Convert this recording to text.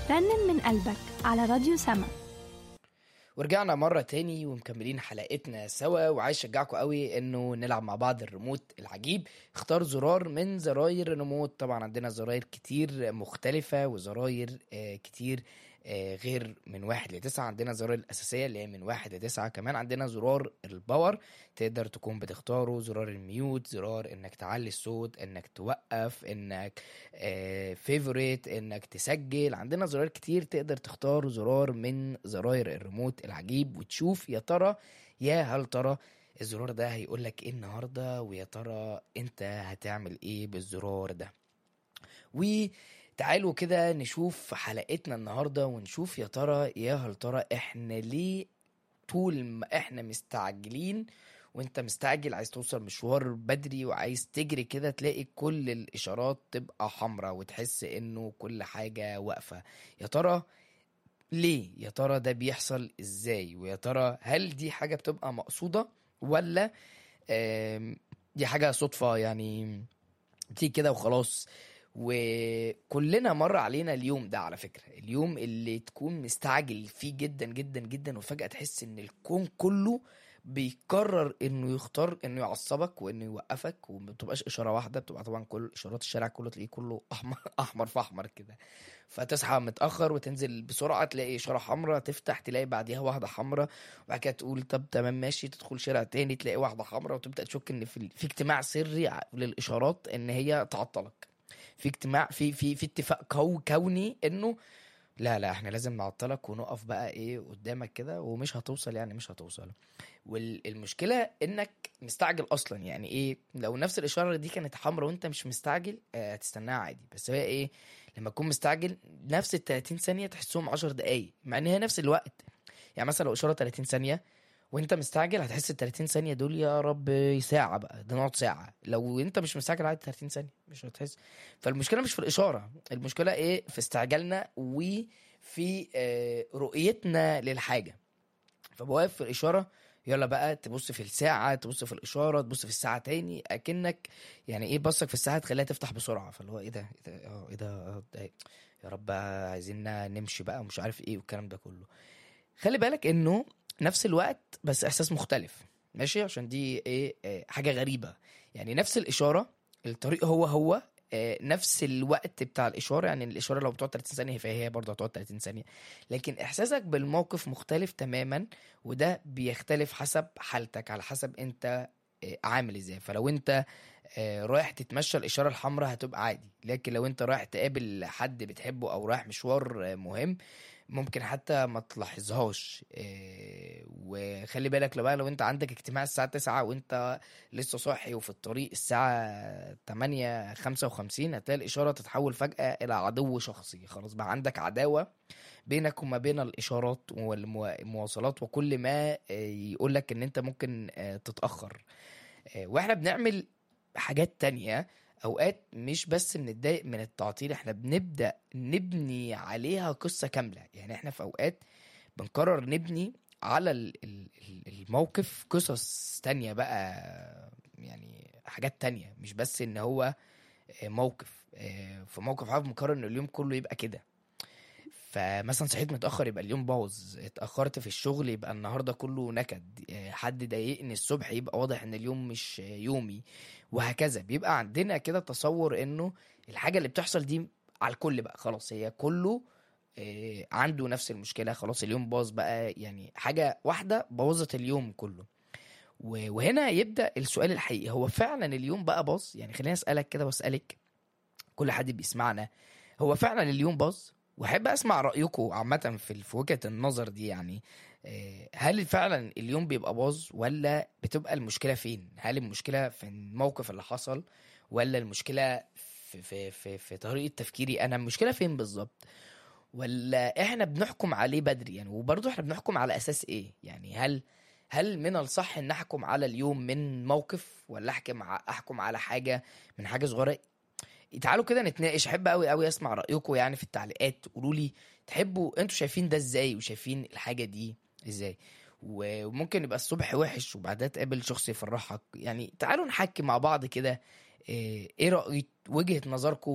رنن من قلبك على راديو سما ورجعنا مرة تاني ومكملين حلقتنا سوا وعايز اشجعكم قوي انه نلعب مع بعض الريموت العجيب اختار زرار من زراير الريموت طبعا عندنا زراير كتير مختلفة وزراير آه، كتير آه، غير من واحد لتسعة عندنا زرار الأساسية اللي هي من واحد لتسعة كمان عندنا زرار الباور تقدر تكون بتختاره زرار الميوت زرار انك تعلي الصوت انك توقف انك فيفوريت انك تسجل عندنا زرار كتير تقدر تختار زرار من زراير الريموت العجيب وتشوف يا ترى يا هل ترى الزرار ده هيقول لك ايه النهارده ويا ترى انت هتعمل ايه بالزرار ده وتعالوا كده نشوف حلقتنا النهارده ونشوف يا ترى يا هل ترى احنا ليه طول ما احنا مستعجلين وانت مستعجل عايز توصل مشوار بدري وعايز تجري كده تلاقي كل الاشارات تبقى حمراء وتحس انه كل حاجة واقفة يا ترى ليه يا ترى ده بيحصل ازاي ويا ترى هل دي حاجة بتبقى مقصودة ولا آم، دي حاجة صدفة يعني بتيجي كده وخلاص وكلنا مر علينا اليوم ده على فكرة اليوم اللي تكون مستعجل فيه جدا جدا جدا وفجأة تحس ان الكون كله بيقرر انه يختار انه يعصبك وانه يوقفك وما بتبقاش اشاره واحده بتبقى طبعا كل اشارات الشارع كله تلاقيه كله احمر احمر في احمر كده فتصحى متاخر وتنزل بسرعه تلاقي اشاره حمراء تفتح تلاقي بعديها واحده حمراء وبعد كده تقول طب تمام ماشي تدخل شارع تاني تلاقي واحده حمراء وتبدا تشك ان في, في اجتماع سري ع- للاشارات ان هي تعطلك في اجتماع في في في اتفاق كو كوني انه لا لا احنا لازم نعطلك ونقف بقى ايه قدامك كده ومش هتوصل يعني مش هتوصل والمشكله انك مستعجل اصلا يعني ايه لو نفس الاشاره دي كانت حمراء وانت مش مستعجل آه، هتستناها عادي بس هي ايه لما تكون مستعجل نفس ال 30 ثانيه تحسهم 10 دقايق مع ان هي نفس الوقت يعني مثلا لو اشاره 30 ثانيه وانت مستعجل هتحس ال 30 ثانيه دول يا رب ساعه بقى ده نقعد ساعه لو انت مش مستعجل عادي 30 ثانيه مش هتحس فالمشكله مش في الاشاره المشكله ايه في استعجالنا وفي آه، رؤيتنا للحاجه فبوقف في الاشاره يلا بقى تبص في الساعه تبص في الاشاره تبص في الساعه تاني اكنك يعني ايه بصك في الساعه تخليها تفتح بسرعه فاللي هو ايه ده ايه ده اه ايه ده آه، ده إيه؟ يا رب بقى عايزين نمشي بقى ومش عارف ايه والكلام ده كله خلي بالك انه نفس الوقت بس احساس مختلف ماشي عشان دي ايه آه، حاجه غريبه يعني نفس الاشاره الطريق هو هو آه، نفس الوقت بتاع الاشاره يعني الاشاره لو بتقعد 30 ثانيه فهي برضه هتقعد 30 ثانيه لكن احساسك بالموقف مختلف تماما وده بيختلف حسب حالتك على حسب انت آه، عامل ازاي فلو انت آه، رايح تتمشى الاشاره الحمراء هتبقى عادي لكن لو انت رايح تقابل حد بتحبه او رايح مشوار آه، مهم ممكن حتى ما تلاحظهاش آه، وخلي بالك لو بقى لو انت عندك اجتماع الساعة 9 وانت لسه صاحي وفي الطريق الساعة 8 55 هتلاقي الإشارة تتحول فجأة إلى عدو شخصي خلاص بقى عندك عداوة بينك وما بين الإشارات والمواصلات وكل ما يقول لك إن أنت ممكن آه، تتأخر آه، واحنا بنعمل حاجات تانية اوقات مش بس بنتضايق من التعطيل احنا بنبدا نبني عليها قصه كامله يعني احنا في اوقات بنقرر نبني على ال- ال- ال- الموقف قصص تانية بقى يعني حاجات تانية مش بس ان هو آه، موقف آه، في موقف عارف مقرر ان اليوم كله يبقى كده فمثلا صحيت متاخر يبقى اليوم باظ اتاخرت في الشغل يبقى النهارده كله نكد آه، حد ضايقني الصبح يبقى واضح ان اليوم مش آه، يومي وهكذا بيبقى عندنا كده تصور انه الحاجه اللي بتحصل دي على الكل بقى خلاص هي كله آه، عنده نفس المشكله خلاص اليوم باظ بقى يعني حاجه واحده بوظت اليوم كله و- وهنا يبدا السؤال الحقيقي هو فعلا اليوم بقى باظ يعني خليني اسالك كده واسالك كل حد بيسمعنا هو فعلا اليوم باظ واحب اسمع رايكم عامه في في وجهه النظر دي يعني آه، هل فعلا اليوم بيبقى باظ ولا بتبقى المشكله فين هل المشكله في الموقف اللي حصل ولا المشكله في في في, في طريقه تفكيري انا المشكله فين بالظبط ولا احنا بنحكم عليه بدري يعني وبرضه احنا بنحكم على اساس ايه يعني هل هل من الصح ان احكم على اليوم من موقف ولا احكم ع- احكم على حاجه من حاجه صغيره تعالوا كده نتناقش احب قوي قوي اسمع رايكم يعني في التعليقات قولوا لي تحبوا انتوا شايفين ده ازاي وشايفين الحاجه دي ازاي و- وممكن يبقى الصبح وحش وبعدها تقابل شخص يفرحك يعني تعالوا نحكي مع بعض كده ايه إيه رأي وجهة نظركم